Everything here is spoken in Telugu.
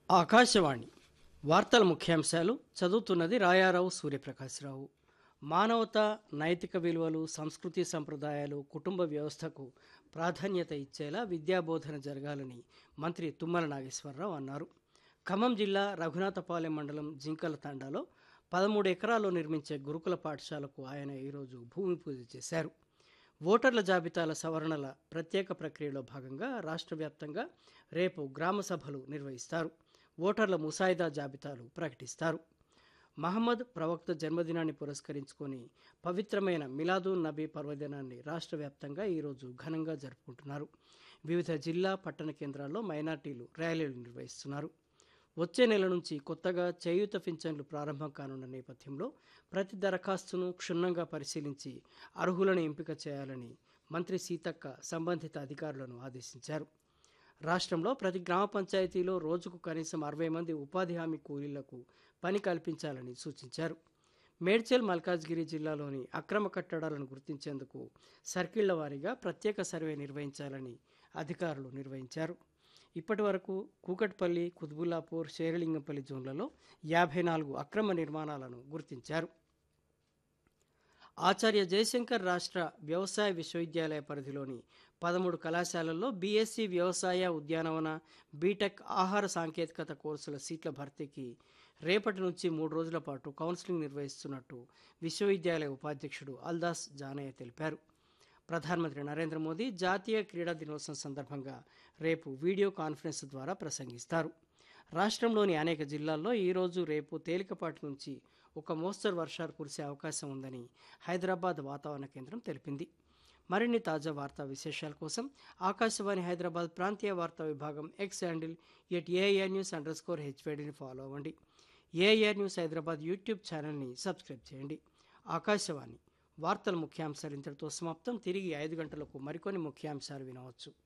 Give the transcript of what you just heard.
ఆకాశవాణి వార్తల ముఖ్యాంశాలు చదువుతున్నది రాయారావు సూర్యప్రకాశ్రావు మానవత నైతిక విలువలు సంస్కృతి సంప్రదాయాలు కుటుంబ వ్యవస్థకు ప్రాధాన్యత ఇచ్చేలా విద్యాబోధన జరగాలని మంత్రి తుమ్మల నాగేశ్వరరావు అన్నారు ఖమ్మం జిల్లా రఘునాథపాలెం మండలం జింకల తండాలో పదమూడు ఎకరాల్లో నిర్మించే గురుకుల పాఠశాలకు ఆయన ఈరోజు భూమి పూజ చేశారు ఓటర్ల జాబితాల సవరణల ప్రత్యేక ప్రక్రియలో భాగంగా రాష్ట్ర వ్యాప్తంగా రేపు గ్రామ సభలు నిర్వహిస్తారు ఓటర్ల ముసాయిదా జాబితాలు ప్రకటిస్తారు మహమ్మద్ ప్రవక్త జన్మదినాన్ని పురస్కరించుకొని పవిత్రమైన మిలాదూన్ నబీ పర్వదినాన్ని రాష్ట్ర వ్యాప్తంగా ఈరోజు ఘనంగా జరుపుకుంటున్నారు వివిధ జిల్లా పట్టణ కేంద్రాల్లో మైనార్టీలు ర్యాలీలు నిర్వహిస్తున్నారు వచ్చే నెల నుంచి కొత్తగా చేయూత పింఛన్లు ప్రారంభం కానున్న నేపథ్యంలో ప్రతి దరఖాస్తును క్షుణ్ణంగా పరిశీలించి అర్హులను ఎంపిక చేయాలని మంత్రి సీతక్క సంబంధిత అధికారులను ఆదేశించారు రాష్ట్రంలో ప్రతి గ్రామ పంచాయతీలో రోజుకు కనీసం అరవై మంది ఉపాధి హామీ కూలీలకు పని కల్పించాలని సూచించారు మేడ్చల్ మల్కాజ్గిరి జిల్లాలోని అక్రమ కట్టడాలను గుర్తించేందుకు సర్కిళ్ల వారీగా ప్రత్యేక సర్వే నిర్వహించాలని అధికారులు నిర్వహించారు ఇప్పటి వరకు కూకట్పల్లి కుత్బుల్లాపూర్ శేరలింగంపల్లి జోన్లలో యాభై నాలుగు అక్రమ నిర్మాణాలను గుర్తించారు ఆచార్య జయశంకర్ రాష్ట్ర వ్యవసాయ విశ్వవిద్యాలయ పరిధిలోని పదమూడు కళాశాలల్లో బీఎస్సీ వ్యవసాయ ఉద్యానవన బీటెక్ ఆహార సాంకేతికత కోర్సుల సీట్ల భర్తీకి రేపటి నుంచి మూడు రోజుల పాటు కౌన్సిలింగ్ నిర్వహిస్తున్నట్టు విశ్వవిద్యాలయ ఉపాధ్యక్షుడు అల్దాస్ జానయ్య తెలిపారు ప్రధానమంత్రి నరేంద్ర మోదీ జాతీయ క్రీడా దినోత్సవం సందర్భంగా రేపు వీడియో కాన్ఫరెన్స్ ద్వారా ప్రసంగిస్తారు రాష్ట్రంలోని అనేక జిల్లాల్లో ఈరోజు రేపు తేలికపాటి నుంచి ఒక మోస్తరు వర్షాలు కురిసే అవకాశం ఉందని హైదరాబాద్ వాతావరణ కేంద్రం తెలిపింది మరిన్ని తాజా వార్తా విశేషాల కోసం ఆకాశవాణి హైదరాబాద్ ప్రాంతీయ వార్తా విభాగం X handle at AIR news underscore హెచ్వేడిని ఫాలో అవ్వండి ఏఐఆర్ న్యూస్ హైదరాబాద్ యూట్యూబ్ ఛానల్ని సబ్స్క్రైబ్ చేయండి ఆకాశవాణి వార్తల ముఖ్యాంశాలు ఇంతటితో సమాప్తం తిరిగి ఐదు గంటలకు మరికొన్ని ముఖ్యాంశాలు వినవచ్చు